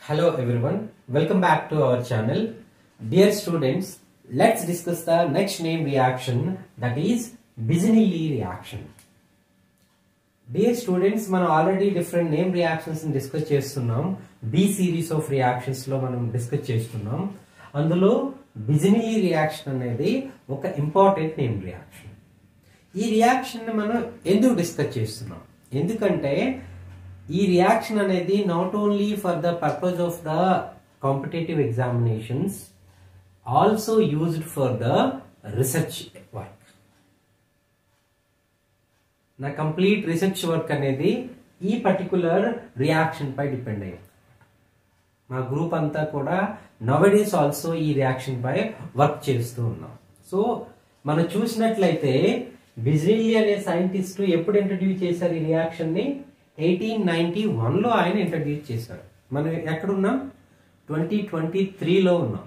Hello everyone, welcome back to our channel. Dear students, let's discuss the next name reaction that is Bisinelli reaction. Dear students మనం already different name reactions discuss చేస్తున్నాం B series of reactions లో మనం discuss చేస్తున్నాం అందులో Biginelli reaction అనేది ఒక important name reaction ఈ reaction మనం ఎందుకు డిస్కస్ చేస్తున్నాం ఎందుకంటే ఈ రియాక్షన్ అనేది not only for the purpose of the competitive examinations also used for the research work నా కంప్లీట్ రీసెర్చ్ వర్క్ అనేది ఈ పర్టికులర్ రియాక్షన్ పై డిపెండ్ అయ్యింది మా గ్రూప్ అంతా కూడా నవడేస్ ఆల్సో ఈ రియాక్షన్ పై వర్క్ చేస్తూ ఉన్నాం సో మనం చూసినట్లయితే బిజ్రిల్లీ అనే సైంటిస్ట్ ఎప్పుడు ఇంట్రడ్యూస్ చేశారు ఈ రియాక్షన్ ని ఎయిటీన్ నైన్టీ వన్ లో ఆయన ఇంట్రడ్యూస్ చేశారు మనం ఎక్కడున్నాం ట్వంటీ ట్వంటీ త్రీలో ఉన్నాం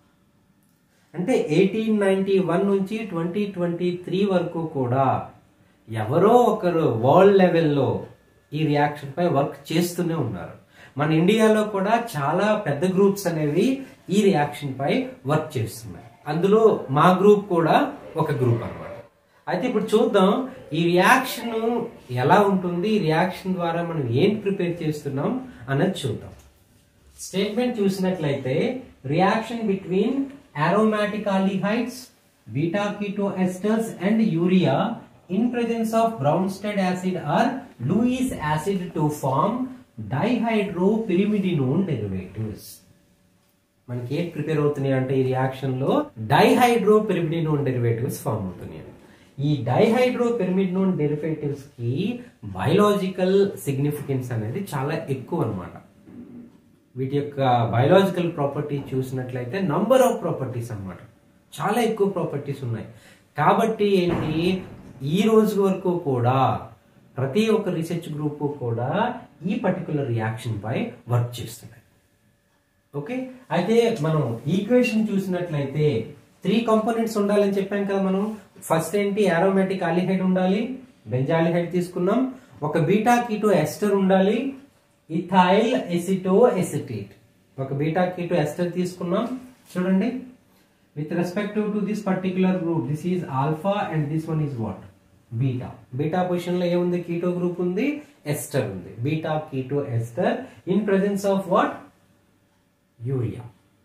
అంటే ఎయిటీన్ నైన్టీ వన్ నుంచి ట్వంటీ ట్వంటీ త్రీ వరకు కూడా ఎవరో ఒకరు వరల్డ్ లెవెల్లో ఈ రియాక్షన్ పై వర్క్ చేస్తూనే ఉన్నారు మన ఇండియాలో కూడా చాలా పెద్ద గ్రూప్స్ అనేవి ఈ రియాక్షన్ పై వర్క్ చేస్తున్నాయి అందులో మా గ్రూప్ కూడా ఒక గ్రూప్ అన్నమాట అయితే ఇప్పుడు చూద్దాం ఈ రియాక్షన్ ఎలా ఉంటుంది ఈ రియాక్షన్ ద్వారా మనం ఏం ప్రిపేర్ చేస్తున్నాం అన్నది చూద్దాం స్టేట్మెంట్ చూసినట్లయితే reaction between aromatic aldehydes beta keto esters and urea in presence of Bronsted acid or Lewis acid to form dihydropyrimidinone derivatives మనకి ఏం ప్రిపేర్ అవుతున్నాయి అంటే ఈ రియాక్షన్ లో డైహైడ్రోపెరిమిడినోన్ డెరివేటివ్స్ ఫామ్ అవుతున్నాయి ఈ డైహైడ్రోపెరిమిడినోన్ డెరివేటివ్స్ కి బయలాజికల్ సిగ్నిఫికెన్స్ అనేది చాలా ఎక్కువ అన్నమాట వీటి యొక్క బయలాజికల్ ప్రాపర్టీ చూసినట్లయితే నంబర్ ఆఫ్ ప్రాపర్టీస్ అన్నమాట చాలా ఎక్కువ ప్రాపర్టీస్ ఉన్నాయి కాబట్టి ఏంటి ఈ రోజు వరకు కూడా ప్రతి ఒక్క రీసెర్చ్ గ్రూప్ కూడా ఈ పర్టికులర్ రియాక్షన్ పై వర్క్ చేస్తున్నాయి ఓకే అయితే మనం ఈక్వేషన్ చూసినట్లయితే త్రీ కంపోనెంట్స్ ఉండాలని చెప్పాం కదా మనం ఫస్ట్ ఏంటి ఆరోమాటిక్ ఆలిహైడ్ ఉండాలి బెంజాలిహైడ్ తీసుకున్నాం ఒక బీటా కీటో ఎస్టర్ ఉండాలి ఇథైల్ ఎసిటో ఎసిటేట్ ఒక బీటా కీటో ఎస్టర్ తీసుకున్నాం చూడండి with respect to this particular group this is alpha and this one is what beta beta position లో ఏముంది కీటో గ్రూప్ ఉంది ఎస్టర్ ఉంది beta keto ester in presence of what urea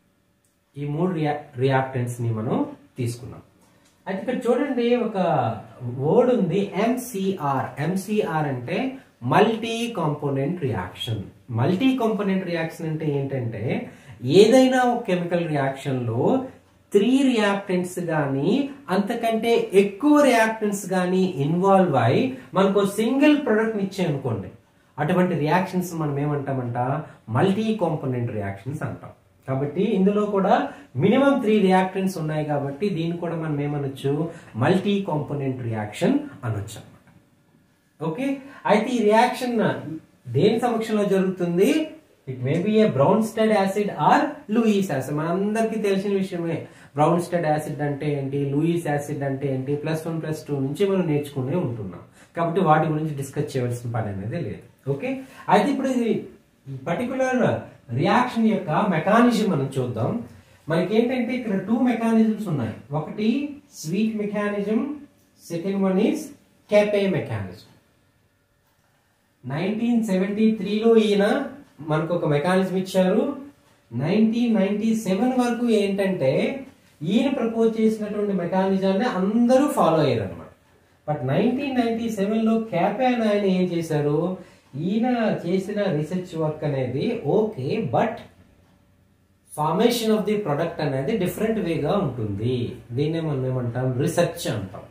ఈ మూడు Riya reactants ని మనం తీసుకున్నాం అయితే ఇక్కడ చూడండి ఒక వర్డ్ ఉంది ఎంసిఆర్ ఎంసిఆర్ అంటే multi component reaction multi component reaction అంటే ఏంటంటే ఏదైనా ఒక కెమికల్ రియాక్షన్ లో త్రీ రియాక్టెంట్స్ కానీ అంతకంటే ఎక్కువ రియాక్టెంట్స్ కానీ ఇన్వాల్వ్ అయి మనకు సింగిల్ ప్రొడక్ట్ ఇచ్చే అనుకోండి అటువంటి రియాక్షన్స్ మనం ఏమంటామంట మల్టీ కాంపోనెంట్ రియాక్షన్స్ అంటాం కాబట్టి ఇందులో కూడా మినిమం త్రీ రియాక్టెంట్స్ ఉన్నాయి కాబట్టి దీన్ని కూడా మనం ఏమనొచ్చు మల్టీ కాంపోనెంట్ రియాక్షన్ అనొచ్చు అనమాట ఓకే అయితే ఈ రియాక్షన్ దేని సమక్షంలో జరుగుతుంది it may be a Bronsted acid or Lewis acid మనందరికీ తెలిసిన విషయమే బ్రౌన్ స్టెడ్ యాసిడ్ అంటే ఏంటి లూయిస్ యాసిడ్ అంటే ఏంటి ప్లస్ వన్ ప్లస్ టూ నుంచి మనం నేర్చుకునే ఉంటున్నాం కాబట్టి వాటి గురించి డిస్కస్ చేయవలసిన పని అనేది లేదు ఓకే అయితే ఇప్పుడు ఇది పర్టికులర్ రియాక్షన్ యొక్క మెకానిజం మనం చూద్దాం మనకి ఏంటంటే ఇక్కడ టూ మెకానిజమ్స్ ఉన్నాయి ఒకటి Sweet mechanism second one is Kappe mechanism nineteen seventy త్రీలో ఈయన మనకు ఒక మెకానిజం ఇచ్చారు నైన్టీన్ నైన్టీ సెవెన్ వరకు ఏంటంటే ఈయన ప్రపోజ్ చేసినటువంటి మెకానిజాన్ని అందరూ ఫాలో అయ్యారు అనమాట బట్ నైన్టీన్ నైన్టీ సెవెన్లో క్యాపాన్ ఆయన ఏం చేశారు ఈయన చేసిన రీసెర్చ్ వర్క్ అనేది okay but formation of the product అనేది డిఫరెంట్ వేగా ఉంటుంది దీన్నే మనం ఏమంటాం రీసెర్చ్ అంటాం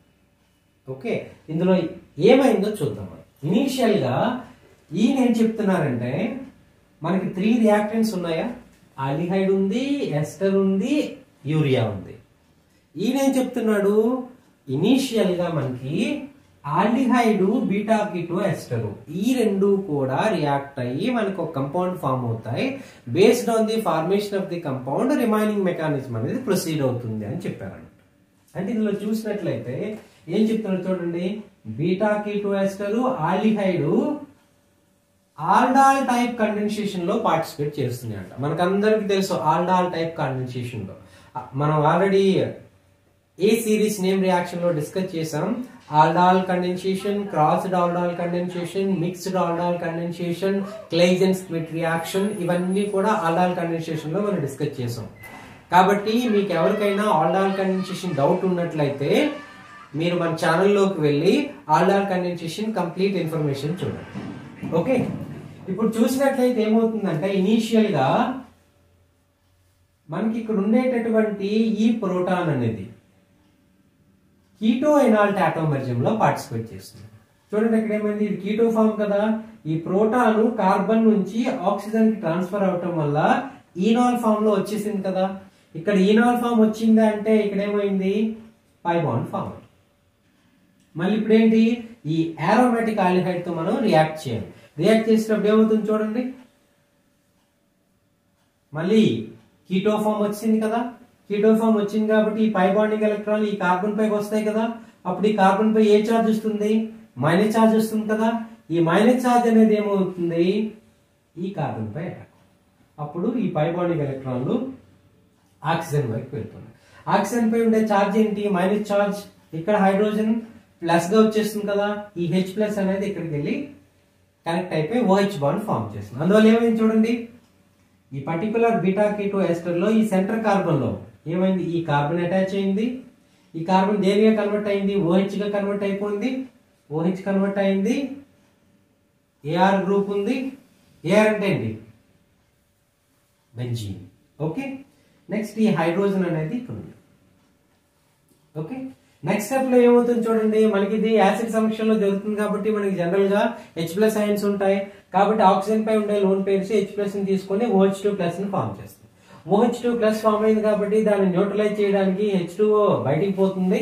ఓకే ఇందులో ఏమైందో చూద్దాం ఇనీషియల్ గా ఈయన ఏం చెప్తున్నారంటే మనకి త్రీ రియాక్టెంట్స్ ఉన్నాయా ఆలిహైడ్ ఉంది ఎస్టర్ ఉంది యూరియా ఉంది ఈయన ఏం చెప్తున్నాడు ఇనీషియల్ గా మనకి ఆల్డిహైడ్ బీటా కిటో ఎస్టరు ఈ రెండు కూడా రియాక్ట్ అయ్యి మనకు ఒక కంపౌండ్ ఫామ్ అవుతాయి based on the formation of the compound remaining mechanism అనేది ప్రొసీడ్ అవుతుంది అని చెప్పారంట అంటే ఇందులో చూసినట్లయితే ఏం చెప్తున్నారు చూడండి beta keto ester aldehyde aldol type condensation లో పార్టిసిపేట్ చేస్తుంది అంట మనకందరికి తెలుసు ఆల్డాల్ టైప్ కండెన్సేషన్ లో ఆ, మనం already A series name reaction లో డిస్కస్ చేసాం aldol condensation crossed aldol condensation mixed aldol condensation Claisen split reaction ఇవన్నీ కూడా ఆల్డాల్ కండెన్సేషన్ లో మనం డిస్కస్ చేసాం కాబట్టి మీకు ఎవరికైనా ఆల్డాల్ కండెన్సేషన్ డౌట్ ఉన్నట్లయితే మీరు మన ఛానల్లోకి వెళ్ళి ఆల్డాల్ కండెన్సేషన్ కంప్లీట్ ఇన్ఫర్మేషన్ చూడండి ఓకే ఇప్పుడు చూసినట్లయితే ఏమవుతుందంటే ఇనీషియల్ గా మనకి ఇక్కడ ఉండేటటువంటి ఈ ప్రోటాన్ అనేది కీటో ఎనాల్ట్ ఆటోమరిజం లో పార్టిసిపేట్ చేస్తుంది చూడండి ఇక్కడ ఏమైంది ఇది కీటో ఫామ్ కదా ఈ ప్రోటాన్ కార్బన్ నుంచి ఆక్సిజన్ కి ట్రాన్స్ఫర్ అవటం వల్ల ఈనాల్ ఫామ్ లో వచ్చేసింది కదా ఇక్కడ ఈనాల్ ఫామ్ వచ్చిందా అంటే ఇక్కడ ఏమైంది పై బాండ్ ఫామ్ మళ్ళీ ఇప్పుడు ఏంటి ఈ ఆరోమాటిక్ ఆలిహైడ్ తో మనం రియాక్ట్ చేయాలి రియాక్ట్ చేసినప్పుడు ఏమవుతుంది చూడండి మళ్ళీ కీటోఫామ్ వచ్చింది కదా కీటోఫామ్ వచ్చింది కాబట్టి ఈ పై బాండింగ్ ఎలక్ట్రాన్లు ఈ కార్బన్ పైకి వస్తాయి కదా అప్పుడు ఈ కార్బన్ పై ఏ చార్జ్ వస్తుంది మైనస్ చార్జ్ వస్తుంది కదా ఈ మైనస్ చార్జ్ అనేది ఏమవుతుంది ఈ కార్బన్ పై attack. అప్పుడు ఈ పై బాండింగ్ ఎలక్ట్రాన్లు ఆక్సిజన్ వైపు వెళ్తుంది ఆక్సిజన్ పై ఉండే ఛార్జ్ ఏంటి మైనస్ ఛార్జ్ ఇక్కడ హైడ్రోజన్ ప్లస్ గా వచ్చేస్తుంది కదా ఈ హెచ్ ప్లస్ అనేది ఇక్కడికి వెళ్ళి కనెక్ట్ అయిపోయి ఓహెచ్ బాండ్ ఫామ్ చేస్తుంది అందువల్ల ఏమైంది చూడండి ఈ పర్టికులర్ బీటా కీటో ఎస్టర్ లో ఈ సెంటర్ కార్బన్ లో ఏమైంది ఈ కార్బన్ అటాచ్ అయింది ఈ కార్బన్ దేనిగా కన్వర్ట్ అయింది ఓహెచ్ గా కన్వర్ట్ అయిపోయింది ఓహెచ్ కన్వర్ట్ అయింది ఏఆర్ గ్రూప్ ఉంది ఏఆర్ అంటే ఏంటి బెంజీన్ ఓకే నెక్స్ట్ ఈ హైడ్రోజన్ అనేది ఇక్కడ ఉంది ఓకే నెక్స్ట్ స్టెప్ లో ఏమవుతుంది చూడండి మనకి ఇది యాసిడ్ సమక్షంలో జరుగుతుంది కాబట్టి మనకి జనరల్ గా హెచ్ ప్లస్ అయన్స్ ఉంటాయి కాబట్టి ఆక్సిజన్ పై ఉండే లోన్ పేర్స్ హెచ్ ప్లస్ ని తీసుకొని ఓహెచ్ టూ ప్లస్ ని ఫామ్ చేస్తుంది ఓహెచ్ టూ ప్లస్ ఫామ్ అయింది కాబట్టి దాన్ని న్యూట్రలైజ్ చేయడానికి హెచ్ టూ బయటికి పోతుంది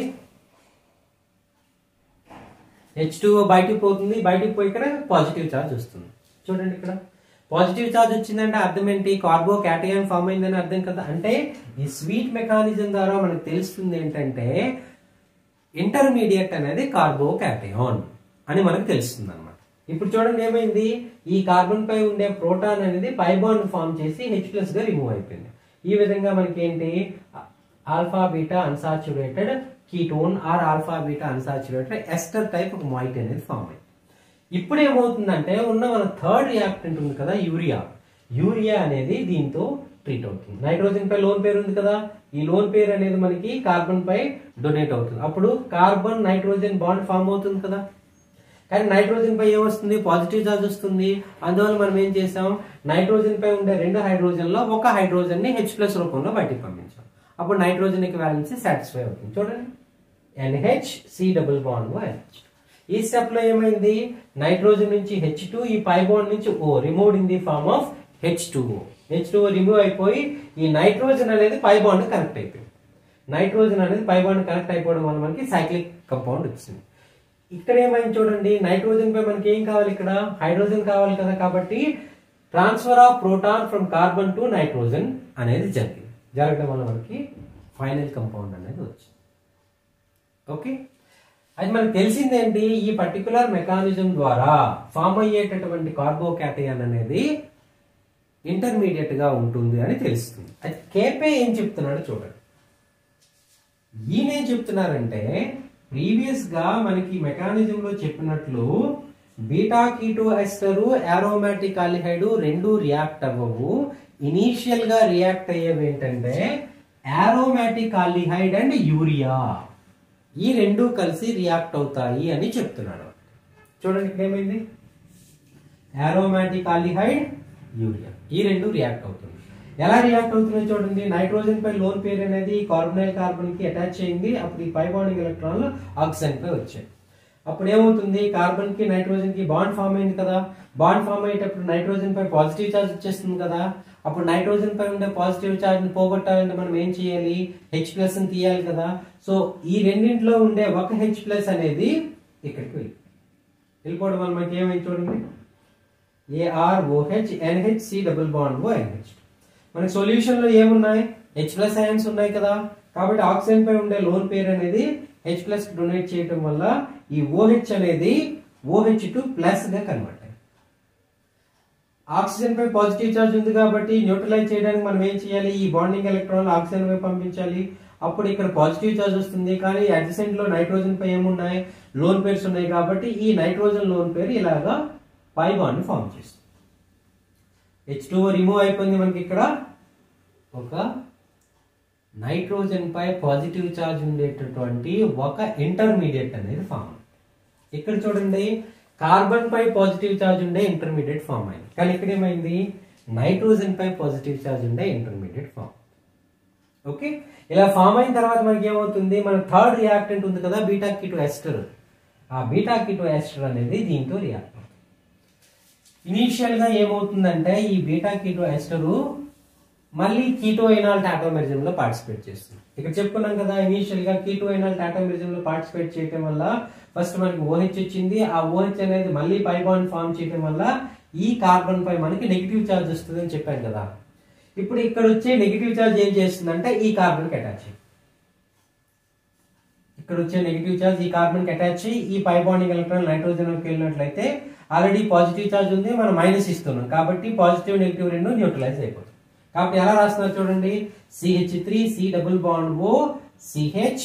హెచ్ టూ బయటికి పోతుంది బయటికి పోయి ఇక్కడ పాజిటివ్ ఛార్జ్ వస్తుంది చూడండి ఇక్కడ పాజిటివ్ ఛార్జ్ వచ్చిందంటే అర్థం ఏంటి కార్బో క్యాటయాన్ ఫామ్ అయిందని అర్థం కదా అంటే ఈ స్వీట్ మెకానిజం ద్వారా మనకు తెలుస్తుంది ఏంటంటే ఇంటర్మీడియట్ అనేది కార్బో క్యాటయాన్ అని మనకు తెలుస్తుంది అనమాట ఇప్పుడు చూడండి ఏమైంది ఈ కార్బన్ పై ఉండే ప్రోటాన్ అనేది పైబాండ్ ఫామ్ చేసి హెచ్ ప్లస్ గా రిమూవ్ అయిపోయింది ఈ విధంగా మనకి ఏంటి alpha beta unsaturated ketone or alpha beta unsaturated ester type ఒక మాయిట్ అనేది ఫామ్ అయింది ఇప్పుడు ఏమవుతుందంటే ఉన్న మన థర్డ్ రియాక్టెంట్ ఉంది కదా యూరియా యూరియా అనేది దీంతో ట్రీట్ అవుతుంది నైట్రోజన్ పై లోన్ పేరు ఉంది కదా ఈ లోన్ పేరు అనేది మనకి కార్బన్ పై డొనేట్ అవుతుంది అప్పుడు కార్బన్ నైట్రోజన్ బాండ్ ఫామ్ అవుతుంది కదా కానీ నైట్రోజన్ పై ఏమొస్తుంది పాజిటివ్ చార్జ్ వస్తుంది అందువల్ల మనం ఏం చేసాం నైట్రోజన్ పై ఉండే రెండు హైడ్రోజన్ లో ఒక హైడ్రోజన్ ని హెచ్ ప్లస్ రూపంలో బయటికి పంపించాం అప్పుడు నైట్రోజన్ వ్యాలెన్సీ సాటిస్ఫై అవుతుంది చూడండి NH C double bond NH ఈ స్టెప్ లో ఏమైంది నైట్రోజన్ నుంచి హెచ్ టూ ఈ పై బాండ్ నుంచి O removed in the form of H two H two remove అయిపోయి ఈ నైట్రోజన్ అనేది పై బాండ్ కనెక్ట్ అయిపోయింది నైట్రోజన్ అనేది పై బాండ్ కనెక్ట్ అయిపోవడం వల్ల మనకి సైక్లిక్ కంపౌండ్ వచ్చింది ఇక్కడ ఏమైంది చూడండి నైట్రోజన్ పై మనకి ఏం కావాలి ఇక్కడ హైడ్రోజన్ కావాలి కదా కాబట్టి transfer of proton from carbon to nitrogen అనేది జరిగింది జరగడం వల్ల మనకి ఫైనల్ కంపౌండ్ అనేది వచ్చింది ఓకే అది మనకు తెలిసిందేంటి ఈ పర్టికులర్ మెకానిజం ద్వారా ఫామ్ అయ్యేటటువంటి కార్బోకాటయాన్ అనేది ఇంటర్మీడియట్ గా ఉంటుంది అని తెలుస్తుంది అది కేపే ఏం చెప్తున్నాడు చూడండి ఈయన ఏం చెప్తున్నారంటే ప్రీవియస్ గా మనకి మెకానిజం లో చెప్పినట్లు beta keto ester aromatic aldehyde రెండు రియాక్ట్ అవ్వవు ఇనీషియల్ గా రియాక్ట్ అయ్యేవి ఏంటంటే ఆరోమాటిక్ ఆలిహైడ్ అండ్ యూరియా ఈ రెండు కలిసి రియాక్ట్ అవుతాయి అని చెప్తున్నాడు చూడండి ఇక్కడ ఏమైంది ఆరోమాటిక్ ఆలిహైడ్ యూరియా ఈ రెండు రియాక్ట్ అవుతుంది ఎలా రియాక్ట్ అవుతున్నాయి చూడండి నైట్రోజన్ పై లోన్ పేరు అనేది కార్బనైల్ కార్బన్ కి అటాచ్ అయింది అప్పుడు ఈ పై బాండింగ్ ఎలక్ట్రాన్లు ఆక్సిజన్ పై వచ్చాయి అప్పుడు ఏమవుతుంది కార్బన్ కి నైట్రోజన్ కి బాండ్ ఫామ్ అయింది కదా బాండ్ ఫామ్ అయ్యేటప్పుడు నైట్రోజన్ పై పాజిటివ్ చార్జ్ వచ్చేస్తుంది కదా అప్పుడు నైట్రోజన్ పై ఉండే పాజిటివ్ చార్జ్ ని పోగొట్టాలంటే మనం ఏం చేయాలి హెచ్ ప్లస్ ని తీయాలి కదా సో ఈ రెండింటిలో ఉండే ఒక హెచ్ ప్లస్ అనేది ఇక్కడికి వెళ్ళి వెళ్ళిపోవడం వల్ల మనకి ఏమైంది చూడండి AR OH NH C double bond O NH మనకి సొల్యూషన్ లో ఏమున్నాయి హెచ్ ప్లస్ అయాన్స్ ఉన్నాయి కదా కాబట్టి ఆక్సిజన్ పై ఉండే లోన్ పేరు అనేది హెచ్ ప్లస్ డొనేట్ చేయడం వల్ల ఈ ఓహెచ్ అనేది ఓహెచ్ టు ప్లస్ గా కన్వర్ట్ అయింది ఆక్సిజన్ పై పాజిటివ్ చార్జ్ ఉంది కాబట్టి న్యూట్రలైజ్ చేయడానికి మనం ఏం చేయాలి ఈ బాండింగ్ ఎలక్ట్రాన్ ఆక్సిజన్ పై పంపించాలి అప్పుడు ఇక్కడ పాజిటివ్ చార్జ్ వస్తుంది కానీ అడ్జసెంట్ లో నైట్రోజన్ పై ఏమున్నాయి లోన్ పేర్స్ ఉన్నాయి కాబట్టి ఈ నైట్రోజన్ లోన్ పేరు ఇలాగా పై బాండ్ ఫామ్ చేస్తుంది హెచ్ టూ రిమూవ్ అయిపోయింది మనకి ఇక్కడ ఒక నైట్రోజన్ పై పాజిటివ్ చార్జ్ ఉండేటటువంటి ఒక ఇంటర్మీడియట్ అనేది ఫామ్ ఇక్కడ చూడండి కార్బన్ పై పాజిటివ్ చార్జ్ ఉండే ఇంటర్మీడియట్ ఫామ్ అయింది కానీ ఇక్కడ ఏమైంది నైట్రోజన్ పై పాజిటివ్ చార్జ్ ఉండే ఇంటర్మీడియట్ ఫామ్ ఓకే ఇలా ఫామ్ అయిన తర్వాత మనకి ఏమవుతుంది మన థర్డ్ రియాక్టెంట్ ఉంది కదా బీటా కిటో ఎస్టర్ ఆ బీటా కిటో ఎస్టర్ అనేది దీంతో రియాక్ట్ అవుతుంది ఇనీషియల్ గా ఏమవుతుందంటే ఈ బీటా కీటో ఎస్టరు మళ్ళీ కీటో ఎనాల్ టాటోమెరిజం లో పార్టిసిపేట్ చేస్తుంది ఇక్కడ చెప్పుకున్నాం కదా ఇనీషియల్ గా కీటో ఎనాల్ టాటోమెరిజం లో పార్టిసిపేట్ చేయడం వల్ల ఫస్ట్ మనకి ఓహెచ్ వచ్చింది ఆ ఓహెచ్ అనేది మళ్ళీ పై బాండ్ ఫామ్ చేయడం వల్ల ఈ కార్బన్ పై మనకి నెగిటివ్ చార్జ్ వస్తుంది అని చెప్పాను కదా ఇప్పుడు ఇక్కడ వచ్చే నెగిటివ్ చార్జ్ ఏం చేస్తుందంటే ఈ కార్బన్ కి అటాచ్ ఇక్కడ వచ్చే నెగిటివ్ చార్జ్ ఈ కార్బన్ కి అటాచ్ అయ్యి ఈ పై బాండింగ్ ఎలక్ట్రాన్ నైట్రోజన్ వెళ్ళినట్లయితే ఆల్రెడీ పాజిటివ్ చార్జ్ ఉంది మనం మైనస్ ఇస్తున్నాం కాబట్టి పాజిటివ్ నెగిటివ్ రెండు న్యూట్రలైజ్ అయిపోతుంది కాబట్టి ఎలా రాస్తున్నారు చూడండి CH three C double bond O CH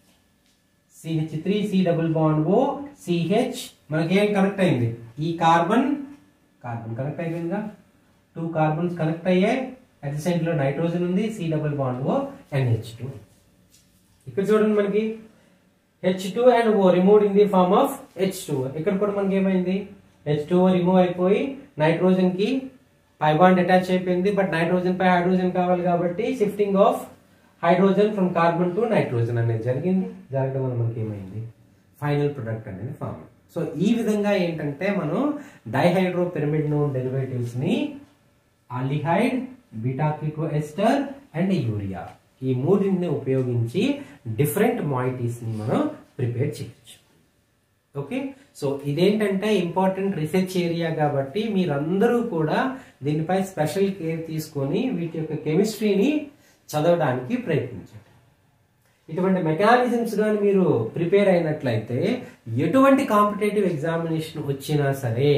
CH three C double bond O CH మనకేం కనెక్ట్ అయింది ఈ కార్బన్ కార్బన్ కనెక్ట్ అయిపోయిందిగా టూ కార్బన్స్ కనెక్ట్ అయ్యాయి అడ్జసెంట్ లో నైట్రోజన్ ఉంది C double bond O NH two ఇక్కడ చూడండి మనకి H two and O remove in the form of H two ఇక్కడ కూడా మనకి ఏమైంది హెచ్ టూ రిమూవ్ అయిపోయి నైట్రోజన్ కి పై బాండ్ అటాచ్ అయిపోయింది బట్ నైట్రోజన్ పై హైడ్రోజన్ కావాలి కాబట్టి shifting of hydrogen from carbon to nitrogen అనేది జరిగింది జరగడం వల్ల మనకి ఏమైంది ఫైనల్ ప్రొడక్ట్ అనేది ఫామ్ సో ఈ విధంగా ఏంటంటే మనం డైహైడ్రో పిరమిడ్ నోన్ డెరివేటివ్స్ ని aldehyde beta keto ester and urea ఈ మూడింటిని ఉపయోగించి డిఫరెంట్ మాయిటీస్ ని మనం ప్రిపేర్ చేయొచ్చు ఓకే సో ఇదేంటంటే ఇంపార్టెంట్ రీసెర్చ్ ఏరియా కాబట్టి మీరందరూ కూడా దీనిపై స్పెషల్ కేర్ తీసుకొని వీటి యొక్క కెమిస్ట్రీని చదవడానికి ప్రయత్నించండి ఇటువంటి మెకానిజమ్స్ కానీ మీరు ప్రిపేర్ అయినట్లయితే ఎటువంటి కాంపిటేటివ్ ఎగ్జామినేషన్ వచ్చినా సరే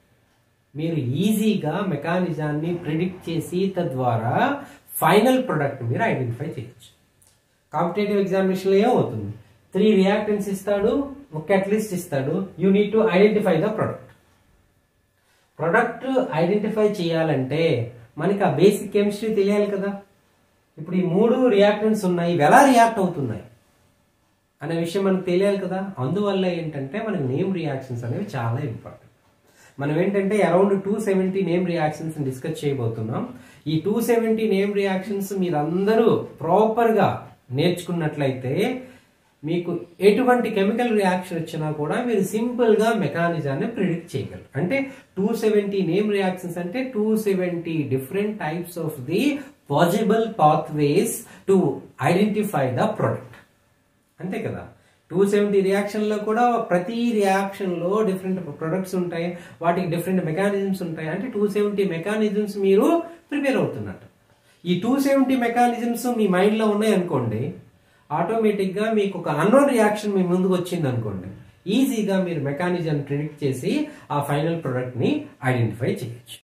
మీరు ఈజీగా మెకానిజాన్ని ప్రిడిక్ట్ చేసి తద్వారా ఫైనల్ ప్రొడక్ట్ మీరు ఐడెంటిఫై చేయొచ్చు కాంపిటేటివ్ ఎగ్జామినేషన్లో ఏమవుతుంది త్రీ రియాక్టెన్స్ ఇస్తాడు ఒక అట్లీస్ట్ ఇస్తాడు you need to identify the product product identify చేయాలంటే మనకి ఆ బేసిక్ కెమిస్ట్రీ తెలియాలి కదా ఇప్పుడు ఈ మూడు రియాక్టెంట్స్ ఉన్నాయి ఇవి ఎలా రియాక్ట్ అవుతున్నాయి అనే విషయం మనకు తెలియాలి కదా అందువల్ల ఏంటంటే మనకి నేమ్ రియాక్షన్స్ అనేవి చాలా ఇంపార్టెంట్ మనం ఏంటంటే around two seventy name reactions discuss చేయబోతున్నాం ఈ టూ సెవెంటీ నేమ్ రియాక్షన్స్ మీరందరూ ప్రాపర్గా నేర్చుకున్నట్లయితే మీకు ఎటువంటి కెమికల్ రియాక్షన్ వచ్చినా కూడా మీరు సింపుల్ గా మెకానిజాన్ని ప్రిడిక్ట్ చేయగలరు అంటే టూ సెవెంటీ నేమ్ రియాక్షన్స్ అంటే two seventy different types of the possible pathways to identify the product అంతే కదా టూ సెవెంటీ రియాక్షన్ లో కూడా ప్రతి రియాక్షన్ లో డిఫరెంట్ ప్రొడక్ట్స్ ఉంటాయి వాటికి డిఫరెంట్ మెకానిజమ్స్ ఉంటాయి అంటే టూ సెవెంటీ మెకానిజమ్స్ మీరు ప్రిపేర్ అవుతున్నట్టు ఈ టూ సెవెంటీ మెకానిజమ్స్ మీ మైండ్ లో ఉన్నాయి అనుకోండి ఆటోమేటిక్ గా మీకు ఒక అన్నోన్ రియాక్షన్ మీ ముందుకు వచ్చింది అనుకోండి ఈజీగా మీరు మెకానిజం ప్రిడిక్ట్ చేసి ఆ ఫైనల్ ప్రొడక్ట్ ని ఐడెంటిఫై చేయొచ్చు